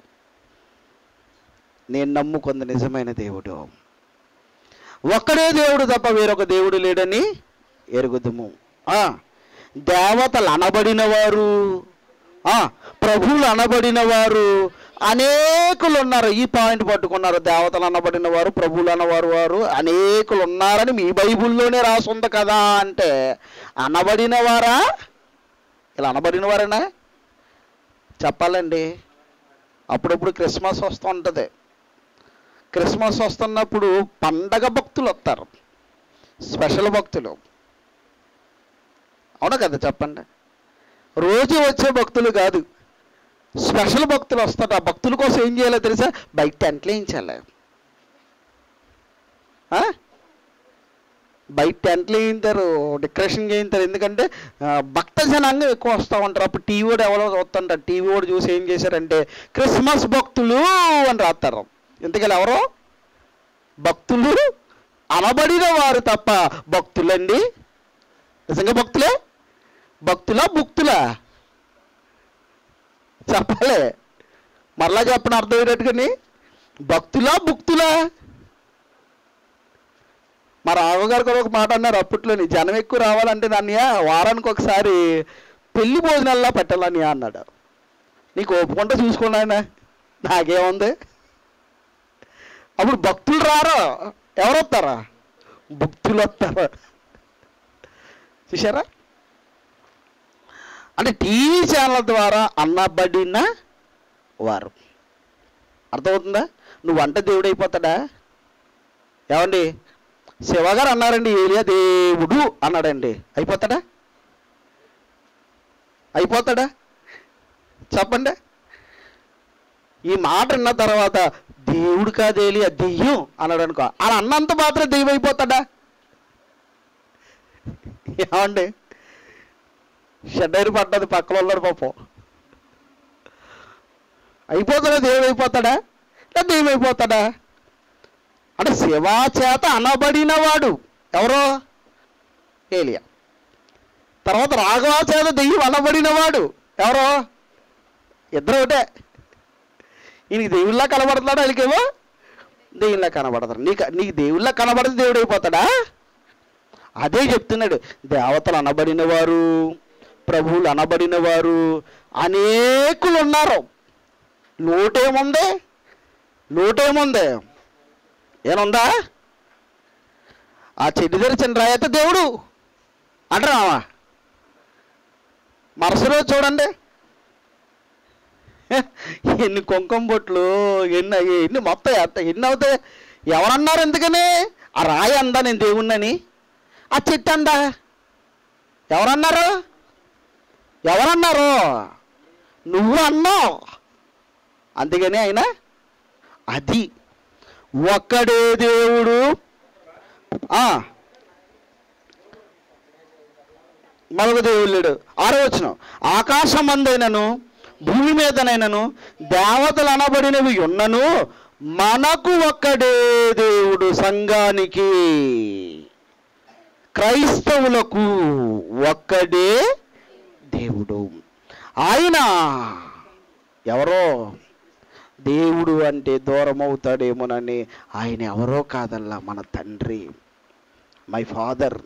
నేను నమ్ముకుంది నిజమైన దేవుడు ఒక్కడే దేవుడు తప్ప వేరొక దేవుడు లేడని ఎరుగుదుము ఆ, దేవతలు అనబడిన వారు ఆ, ప్రభువులు అనబడిన వారు అనేకులు ఉన్నారు ఈ పాయింట్ పట్టుకున్నారు దేవతలు అనబడిన వారు ప్రభువులు అన్నవారు వారు అనేకులు ఉన్నారని మీ బైబిల్లోనే రాసుంది కదా అంటే అనబడిన వారా ఇలా అనబడిన వారేనా చెప్పాలండి అప్పుడప్పుడు క్రిస్మస్ వస్తూ ఉంటుంది క్రిస్మస్ వస్తున్నప్పుడు పండగ భక్తులు వస్తారు స్పెషల్ భక్తులు అవునా కదా చెప్పండి రోజు వచ్చే భక్తులు కాదు స్పెషల్ భక్తులు వస్తారు ఆ భక్తుల కోసం ఏం చేయాలో తెలుసా బయట టెంట్లు వేయించాలి ఆ? బయట టెంట్లు వేయింటారు డెకరేషన్ చేయించారు ఎందుకంటే ఆ, భక్త జనాంగం ఎక్కువ వస్తూ ఉంటారు అప్పుడు టీవీ వాడు ఎవరో వస్తుంటారు టీవీ వాడు చూసి ఏం చేశారంటే క్రిస్మస్ భక్తులు అని రాస్తారు ఇంతకీ ఎవరో భక్తులు అనబడిన వారు తప్ప భక్తులండి నిజంగా భక్తులే భక్తులా భుక్తులా చెప్పాలి మరలా చెప్పని అర్థమయ్యేటట్టుగాని భక్తులా భుక్తులా మా రావు గారు కూడా ఒక మాట అన్నారు అప్పట్లోని జనం ఎక్కువ రావాలంటే దాన్ని వారానికి ఒకసారి పెళ్లి భోజనాల్లో పెట్టాలని అన్నాడు నీకు ఒప్పుకుంటే చూసుకోండి ఆయన నాకేముంది అప్పుడు భక్తులు రారా ఎవరు వస్తారా భక్తులు వస్తారా చూసారా అంటే టీవీ ఛానల్ ద్వారా అన్నబడిన వారు అర్థమవుతుందా నువ్వు వంట దేవుడు అయిపోతాడా ఏమండి శివగారు అన్నారండి ఏలియా దేవుడు అన్నాడండి అయిపోతాడా అయిపోతాడా చెప్పండి ఈ మాట విన్న తర్వాత దేవుడు కాదు ఏలియా దెయ్యం అన్నాడు అనుకో అలా అన్నంత మాత్రం దెయ్యం అయిపోతాడా ఏమండి షడ్డైరు పడ్డది పక్కన ఉన్నాడు పాపం అయిపోతాడా దేవుడు అయిపోతాడా లేదా దెయ్యం అయిపోతాడా అంటే శివా చేత అనబడిన వాడు ఎవరో ఏలియా తర్వాత రాఘవా చేత దెయ్యం అనబడిన వాడు ఎవరో ఇద్దరు ఒకటే ఈయనకి దేవుళ్ళ కనబడుతున్నాడు వాళ్ళకేమో దేవుళ్ళ కనబడతారు నీకు నీకు దేవుళ్ళ కనబడితే దేవుడు అయిపోతాడా అదే చెప్తున్నాడు దేవతలు అనబడిన వారు ప్రభువులు అనబడిన వారు అనేకులు ఉన్నారు లోటేముంది లోటేముంది ఏనుందా ఆ చెడ్డి తెరిచిన రాయత దేవుడు అంటారా మరుసటి రోజు చూడండి ఎన్ని కుంకుమ బొట్లు ఎన్ని అయ్యాయి, ఎన్ని మొత్తం ఎంత- ఎన్ని అవుతాయి ఎవరన్నారు ఎందుకని ఆ రాయి అందా నేను దేవుణ్ణని ఆ చెట్టు అందా ఎవరన్నారు ఎవరన్నారు నువ్వు అన్నావు అందుకని ఆయన అది ఒక్కడే దేవుడు ఆ, మరొక దేవుడు లేడు ఆరో వచ్చిన ఆకాశం అందైనను భూమి మీదనైనను దేవతలు అనబడినవి ఉన్నను మనకు ఒక్కడే దేవుడు సంఘానికి క్రైస్తవులకు ఒక్కడే దేవుడు ఆయన ఎవరో దేవుడు అంటే దూరం అవుతాడేమోనని ఆయన ఎవరో కాదల్లా మన తండ్రి my father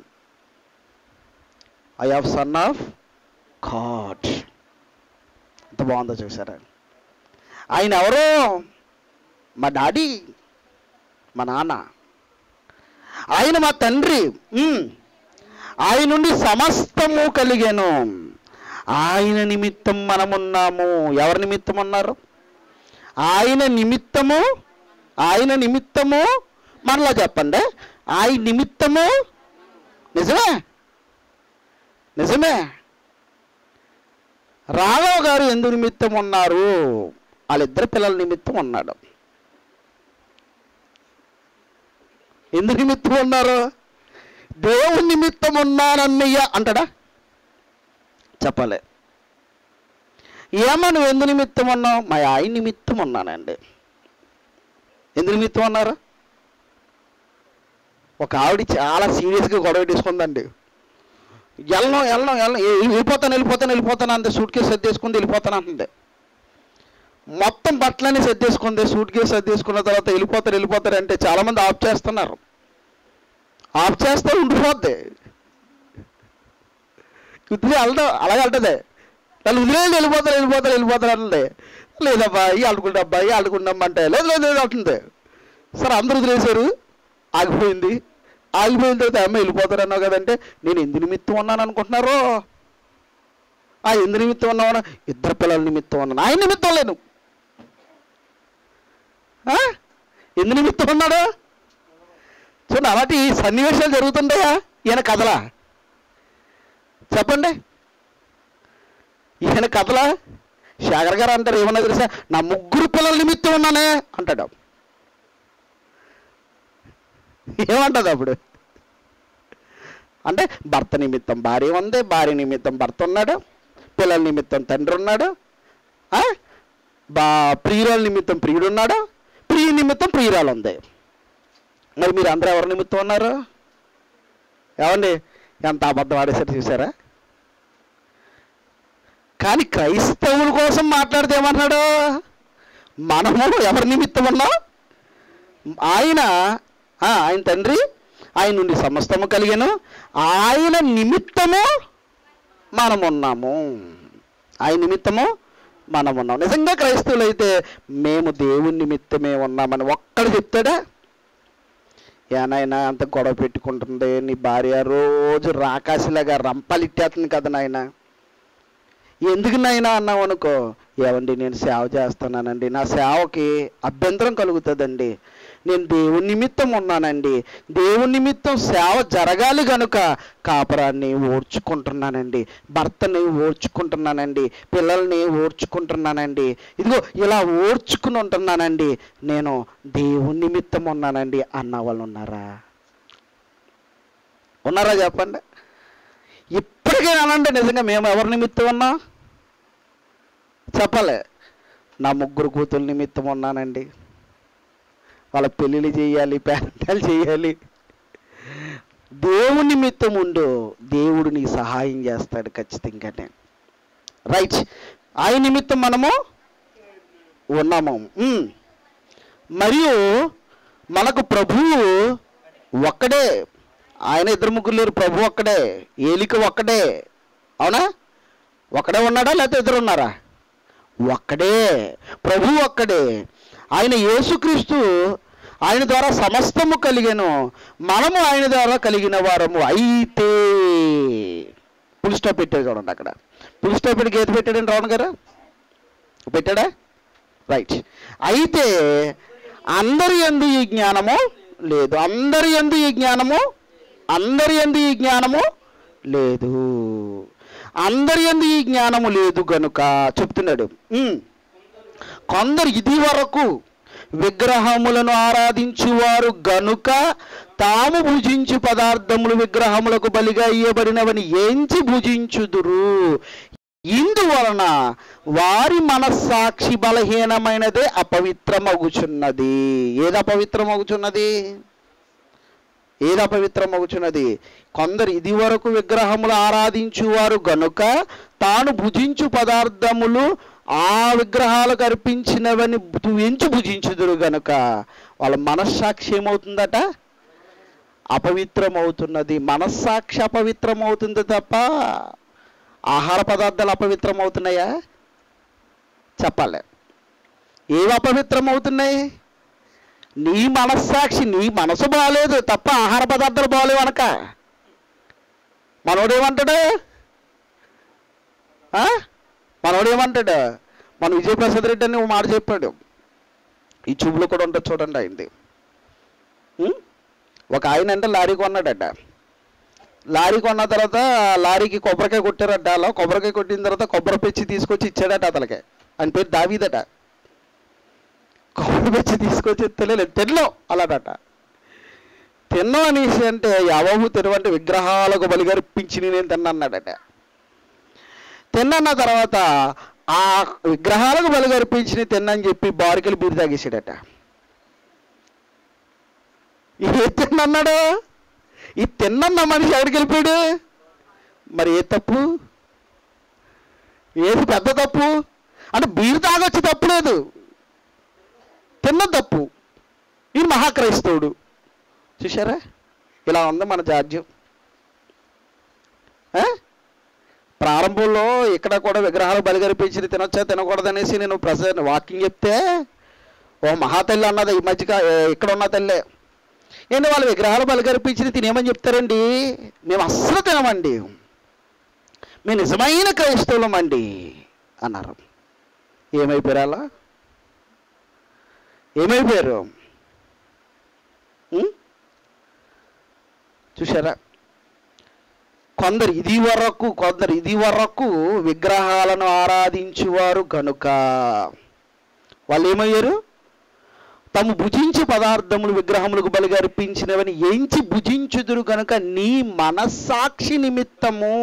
I have son of God ఎంత బాగుందో చూసారా ఆయన ఎవరో మా డాడీ మా నాన్న ఆయన మా తండ్రి ఉమ్. ఆయన నుండి సమస్తము కలిగాను ఆయన నిమిత్తం మనమున్నాము ఎవరి నిమిత్తం ఉన్నారు ఆయన నిమిత్తము ఆయన నిమిత్తము మనలా చెప్పండి ఆయన నిమిత్తము నిజమే నిజమే రాఘవ గారు ఎందు నిమిత్తం ఉన్నారు వాళ్ళిద్దరు పిల్లల నిమిత్తం ఉన్నాడు ఎందు నిమిత్తం ఉన్నారు దేవుని నిమిత్తం ఉన్నానన్నయ్య అంటాడా చెప్పలే ఏమా నువ్వు ఎందు నిమిత్తం ఉన్నావు మా ఆయన నిమిత్తం ఉన్నానండి ఎందు నిమిత్తం ఉన్నారు ఒక ఆవిడ చాలా సీరియస్గా గొడవ తీసుకుందండి వెళ్ళను వెళ్ళను వెళ్ళను ఏ- వెళ్ళిపోతాను వెళ్ళిపోతాను వెళ్ళిపోతాను అంతే సూట్ కేసు సర్దేసుకుంది వెళ్ళిపోతాను అంటుంది మొత్తం బట్టలన్నీ సర్దేసుకుంది సూట్ కేసు సర్దేసుకున్న తర్వాత వెళ్ళిపోతారు వెళ్ళిపోతారు అంటే చాలామంది ఆఫ్ చేస్తున్నారు ఆఫ్ చేస్తే ఉండిపోద్ది కుదిరి వెళ్తాం అలాగే వెళ్తుంది నన్ను వదిలేసి వెళ్ళిపోతారు వెళ్ళిపోతారు వెళ్ళిపోతారు అంటుంది లేదబ్బా ఈ ఆడుకుంటా అబ్బాయి ఆడుకుంటామంటే లేదు లేదు లేదు అంటుంది సరే అందరూ వదిలేశారు ఆగిపోయింది ఆగిపోయిన తర్వాత అమ్మ వెళ్ళిపోతారు అన్నావు కదంటే నేను ఎందు నిమిత్తం ఉన్నాను అనుకుంటున్నారు ఆ ఎందు నిమిత్తం ఉన్నావు ఇద్దరు పిల్లల నిమిత్తం ఉన్నాను ఆయన నిమిత్తం లేను ఆ? ఎందు నిమిత్తం ఉన్నాడు చూడండి అలాంటి సన్నివేశాలు జరుగుతుంటాయా ఈయన కథలా చెప్పండి ఈయన కథలా శేఖర్ గారు అంటారు ఏమన్నా తెలుసా నా ముగ్గురు పిల్లల నిమిత్తం ఉన్నానే అంటాడు ఏమంటది అప్పుడు అంటే భర్త నిమిత్తం భార్య ఉంది భార్య నిమిత్తం భర్త ఉన్నాడు పిల్లల నిమిత్తం తండ్రి ఉన్నాడు ఆ? బా ప్రియురాల నిమిత్తం ప్రియుడు ఉన్నాడు ప్రియ నిమిత్తం ప్రియురాలు ఉంది మరి మీరు అందరూ ఎవరి నిమిత్తం ఉన్నారు ఏమండి ఎంత అబద్ధం ఆడేసారు చూసారా కానీ క్రైస్తవుల కోసం మాట్లాడితే ఏమన్నాడు మనము ఎవరి నిమిత్తం ఉన్నాం ఆయన ఆ, ఆయన తండ్రి ఆయన నుండి సమస్తము కలిగాను ఆయన నిమిత్తము మనమున్నాము ఆయన నిమిత్తము మనం ఉన్నాం నిజంగా క్రైస్తవులు అయితే మేము దేవుని నిమిత్తమే ఉన్నామని ఒక్కడు చెప్తాడా ఏనాయనా అంత గొడవ పెట్టుకుంటుంది నీ భార్య రోజు రాకాసిలాగా రంపలిట్టేస్తుంది కదా నాయన ఎందుకు నాయనా అన్నావు అనుకో ఏమండి నేను సేవ చేస్తున్నానండి నా సేవకి అభ్యంతరం కలుగుతుందండి నేను దేవుని నిమిత్తం ఉన్నానండి దేవుని నిమిత్తం సేవ జరగాలి గనుక కాపురాన్ని ఓర్చుకుంటున్నానండి భర్తని ఓర్చుకుంటున్నానండి పిల్లల్ని ఓర్చుకుంటున్నానండి ఇదిగో ఇలా ఓర్చుకుని ఉంటున్నానండి నేను దేవుని నిమిత్తం ఉన్నానండి అన్న వాళ్ళు ఉన్నారా ఉన్నారా చెప్పండి ఇప్పటికైనా అనండి నిజంగా మేము ఎవరి నిమిత్తం ఉన్నాం చెప్పలే నా ముగ్గురు కూతురు నిమిత్తం ఉన్నానండి వాళ్ళ పెళ్ళిళ్ళు చేయాలి పేరెంటాలు చేయాలి దేవుని నిమిత్తం ఉండు దేవుడు నీకు సహాయం చేస్తాడు ఖచ్చితంగానే రైట్ ఆయన నిమిత్తం మనము ఉన్నాము ఉమ్. మరియు మనకు ప్రభువు ఒక్కడే ఆయన ఇద్దరు ముగ్గురు లేరు ప్రభు ఒక్కడే ఏలిక ఒక్కడే అవునా ఒక్కడే ఉన్నాడా లేకపోతే ఇద్దరు ఉన్నారా ఒక్కడే ప్రభు ఒక్కడే ఆయన యేసుక్రీస్తు ఆయన ద్వారా సమస్తము కలిగెను మనము ఆయన ద్వారా కలిగిన వారము అయితే పుల్ స్టాప్ పెట్టాడు చూడండి అక్కడ పుల్ స్టాప్ పెట్టి గీత పెట్టాడండి రావణ్ గారు పెట్టాడా రైట్ అయితే అందరి ఎందు ఈ జ్ఞానము లేదు అందరి ఎందు ఈ జ్ఞానము అందరి ఎందు ఈ జ్ఞానము లేదు అందరి ఎందు ఈ జ్ఞానము లేదు గనుక చెప్తున్నాడు ఉమ్. కొందరు ఇది వరకు విగ్రహములను ఆరాధించువారు గనుక తాము భుజించు పదార్థములు విగ్రహములకు బలిగా ఇయ్యబడినవని ఎంచి భుజించుదురు ఇందువలన వారి మనస్సాక్షి బలహీనమైనదే అపవిత్రమగుచున్నది ఏది అపవిత్రమగుచున్నది ఏది అపవిత్రమగుచున్నది కొందరు ఇది వరకు విగ్రహములు ఆరాధించువారు గనుక తాను భుజించు పదార్థములు ఆ విగ్రహాలకు అర్పించినవని భు- ఎంచి భుజించుదురు గనుక వాళ్ళ మనస్సాక్షి ఏమవుతుందట అపవిత్రమవుతున్నది మనస్సాక్షి అపవిత్రమవుతుంది తప్ప ఆహార పదార్థాలు అపవిత్రమవుతున్నాయా చెప్పాలి ఏవి అపవిత్రమవుతున్నాయి నీ మనస్సాక్షి నీ మనసు బాగాలేదు తప్ప ఆహార పదార్థాలు బాగాలేవు అనక మనోడేమంటాడు ఆ? మనోడేమంటాడు మన విజయప్రసాద్ రెడ్డి అని ఓ మాట చెప్పాడు ఈ చూపులో కూడా ఉంటుంది చూడండి ఆయనది ఉం? ఒక ఆయన అంటే లారీ కొన్నాడట లారీ కొన్న తర్వాత ఆ లారీకి కొబ్బరికాయ కొట్టారట అలా కొబ్బరికాయ కొట్టిన తర్వాత కొబ్బరి పెచ్చి తీసుకొచ్చి ఇచ్చాడట అతనికి ఆయన పేరు దావీదట కొబ్బరి పెచ్చి తీసుకొచ్చి తెలియలేదు తినలో అలాడట తిన్నాం అనేసి అంటే యావహు తినవంటే విగ్రహాలకు బలిగర్పించి నేను తిన్నాడట తిన్నన్న తర్వాత ఆ విగ్రహాలకు బలిగర్పించి తిన్నని చెప్పి బారికలు బీరు తాగేసాడట ఏ తిన్నన్నాడు ఈ తిన్నన్న మనిషి ఎక్కడికి వెళ్ళిపోయాడు మరి ఏ తప్పు ఏది పెద్ద తప్పు అంటే బీరు తాగొచ్చి తప్పు లేదు తిన్న తప్పు ఈ మహాక్రైస్తవుడు చూసారా ఇలా ఉంది మన జాడ్యం ఆ? ప్రారంభంలో ఇక్కడ కూడా విగ్రహాలు బలిగరిపించి తినొచ్చా తినకూడదనేసి నేను ప్రజ వాకింగ్ చెప్తే ఓ మహాతల్లి అన్నది ఈ మధ్య ఇక్కడ ఉన్న తల్లే ఏంటి వాళ్ళు విగ్రహాలు బలిగరిపించి తినేమని చెప్తారండి మేము అస్సలు తినమండి మేము నిజమైన క్రైస్తవులం అండి అన్నారు ఏమైపోయారు అలా ఏమైపోయారు ఉం? చూసారా కొందరు ఇది వరకు కొందరు ఇది వరకు విగ్రహాలను ఆరాధించువారు కనుక వాళ్ళు ఏమయ్యారు తాము భుజించు పదార్థములు విగ్రహములకు బలిగా అర్పించినవని ఎంచి భుజించుదురు కనుక నీ మనస్సాక్షి నిమిత్తము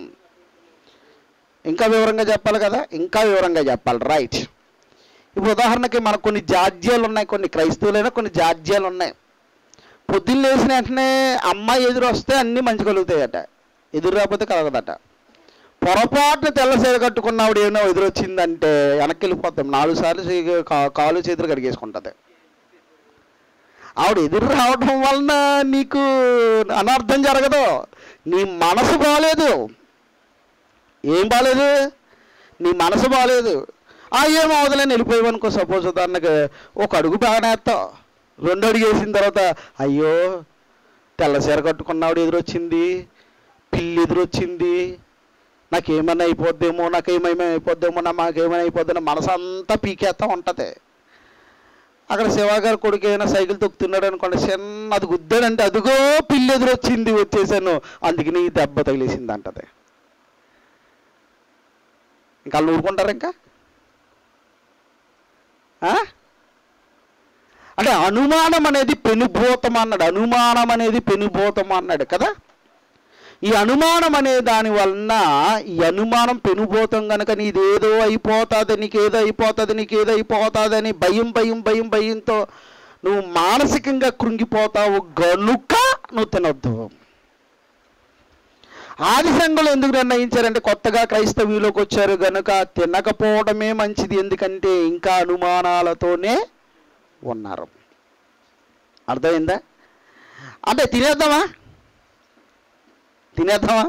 ఇంకా వివరంగా చెప్పాలి కదా ఇంకా వివరంగా చెప్పాలి రైట్ ఇప్పుడు ఉదాహరణకి మనకు కొన్ని జాడ్యాలు ఉన్నాయి కొన్ని క్రైస్తవులైనా కొన్ని జాడ్యాలు ఉన్నాయి పొద్దున్న లేచిన వెంటనే అమ్మాయి ఎదురు వస్తే అన్నీ మంచి కలుగుతాయట ఎదురు రాకపోతే కలగదట పొరపాటున తెల్ల సీర కట్టుకున్నప్పుడు ఏమైనా ఎదురు వచ్చిందంటే వెనక్కి వెళ్ళిపోతాం నాలుగు సార్లు చే- కా- కాలు చేతులు కడిగేసుకుంటుంది ఆవిడ ఎదురు రావడం వలన నీకు అనర్థం జరగదు నీ మనసు బాగాలేదు ఏం బాగాలేదు నీ మనసు బాగాలేదు ఆ ఏం అవదలని వెళ్ళిపోయావనుకో సపోజ్ ఉదాహరణకు ఒక అడుగు బాగానే వేస్తావు రెండు అడుగు వేసిన తర్వాత అయ్యో తెల్ల చీర కట్టుకున్నావిడ ఎదురొచ్చింది పిల్లి ఎదురొచ్చింది నాకేమన్నా అయిపోద్దేమో నాకేమైనా అయిపోద్దేమో నా మాకేమైనా అయిపోద్దని మనసు అంతా పీకేస్తా ఉంటుంది అక్కడ శివగారు కొడుకు ఏదైనా సైకిల్ తొక్కుతున్నాడు అనుకోండి చిన్న అది గుద్దాడంటే అదిగో పిల్లి ఎదురొచ్చింది వచ్చేసాను అందుకని ఈ దెబ్బ తగిలేసింది అంటది ఇంకా వాళ్ళు ఊరుకుంటారు ఇంకా ఆ? అంటే అనుమానం అనేది పెనుభూతం అన్నాడు అనుమానం అనేది పెనుభూతం అన్నాడు కదా ఈ అనుమానం అనే దాని వలన ఈ అనుమానం పెనుభూతం కనుక నీదేదో అయిపోతుంది నీకేదో అయిపోతుంది నీకేదో అయిపోతుందని భయం భయం భయం భయంతో నువ్వు మానసికంగా కృంగిపోతావు గనుక నువ్వు తినొద్దు ఆది సంఘంలో ఎందుకు నిర్ణయించారంటే కొత్తగా క్రైస్తవ్యులోకి వచ్చారు గనుక తినకపోవడమే మంచిది ఎందుకంటే ఇంకా అనుమానాలతోనే ఉన్నారు అర్థమైందా అంటే తినేద్దామా తినేద్దామా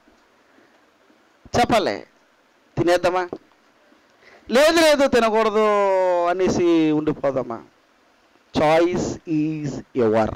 చెప్పలే తినేద్దామా లేదు లేదు తినకూడదు అనేసి ఉండిపోదామా చాయిస్ ఈజ్ ఎవర్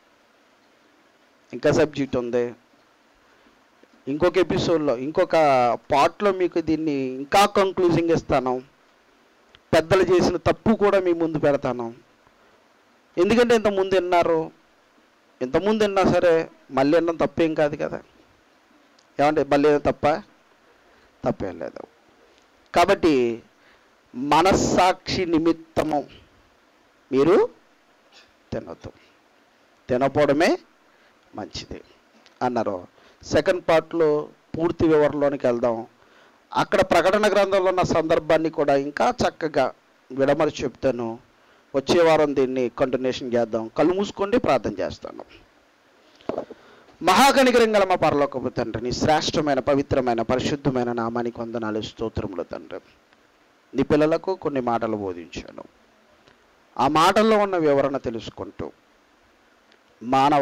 ఇంకా సబ్జెక్ట్ ఉంది ఇంకొక ఎపిసోడ్లో ఇంకొక పార్ట్లో మీకు దీన్ని ఇంకా కంక్లూజింగ్ ఇస్తాను పెద్దలు చేసిన తప్పు కూడా మీ ముందు పెడతాను ఎందుకంటే ఇంత ముందు విన్నారు ఇంతకుముందు విన్నా సరే మళ్ళీ వినడం తప్పేం కాదు కదా ఏమంటే మళ్ళీ ఏదో తప్ప తప్పేం లేదు కాబట్టి మనస్సాక్షి నిమిత్తము మీరు తినొద్దు తినపోవడమే మంచిది అన్నారు సెకండ్ పార్ట్లో పూర్తి వివరణలోనికి వెళ్దాం అక్కడ ప్రకటన గ్రంథంలో ఉన్న సందర్భాన్ని కూడా ఇంకా చక్కగా విడమరి చెప్తాను వచ్చే వారం దీన్ని కంటిన్యూషన్ చేద్దాం కళ్ళు మూసుకోండి ప్రార్థన చేస్తాను మహాకనికరం గల మా పరలోకపు తండ్రి నీ శ్రేష్టమైన పవిత్రమైన పరిశుద్ధమైన నామానికి వందనాలు స్తోత్రములు తండ్రి నీ పిల్లలకు కొన్ని మాటలు బోధించాను ఆ మాటల్లో ఉన్న వివరణ తెలుసుకుంటూ మానవ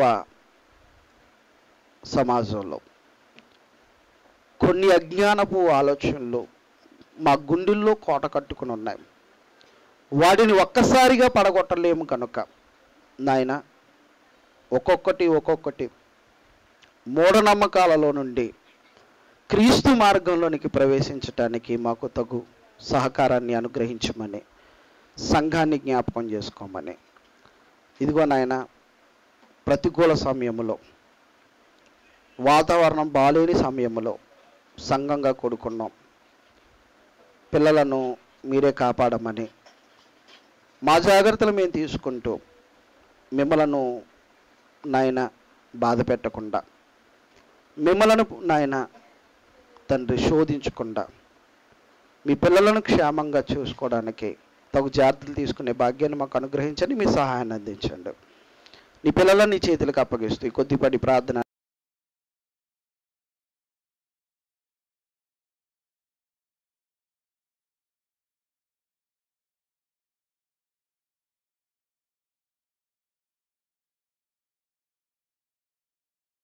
సమాజంలో కొన్ని అజ్ఞానపు ఆలోచనలు మా గుండెల్లో కోట కట్టుకుని ఉన్నాయి వాటిని ఒక్కసారిగా పడగొట్టలేము కనుక నాయన ఒక్కొక్కటి ఒక్కొక్కటి మూఢనమ్మకాలలో నుండి క్రీస్తు మార్గంలోనికి ప్రవేశించటానికి మాకు తగు సహకారాన్ని అనుగ్రహించమని సంఘాన్ని జ్ఞాపకం చేసుకోమని ఇదిగో నాయన ప్రతికూల సమయంలో వాతావరణం బాలేని సమయంలో సంఘంగా కూడుకున్నాం పిల్లలను మీరే కాపాడమని మా జాగ్రత్తలు మేము తీసుకుంటూ మిమ్మలను నాయన బాధ పెట్టకుండా మిమ్మలను నాయన తండ్రి శోధించకుండా మీ పిల్లలను క్షేమంగా చూసుకోవడానికి తగు జాగ్రత్తలు తీసుకునే భాగ్యాన్ని మాకు అనుగ్రహించండి మీ సహాయాన్ని అందించండి నీ పిల్లలను నీ చేతులకు అప్పగిస్తూ ఈ కొద్దిపాటి ప్రార్థన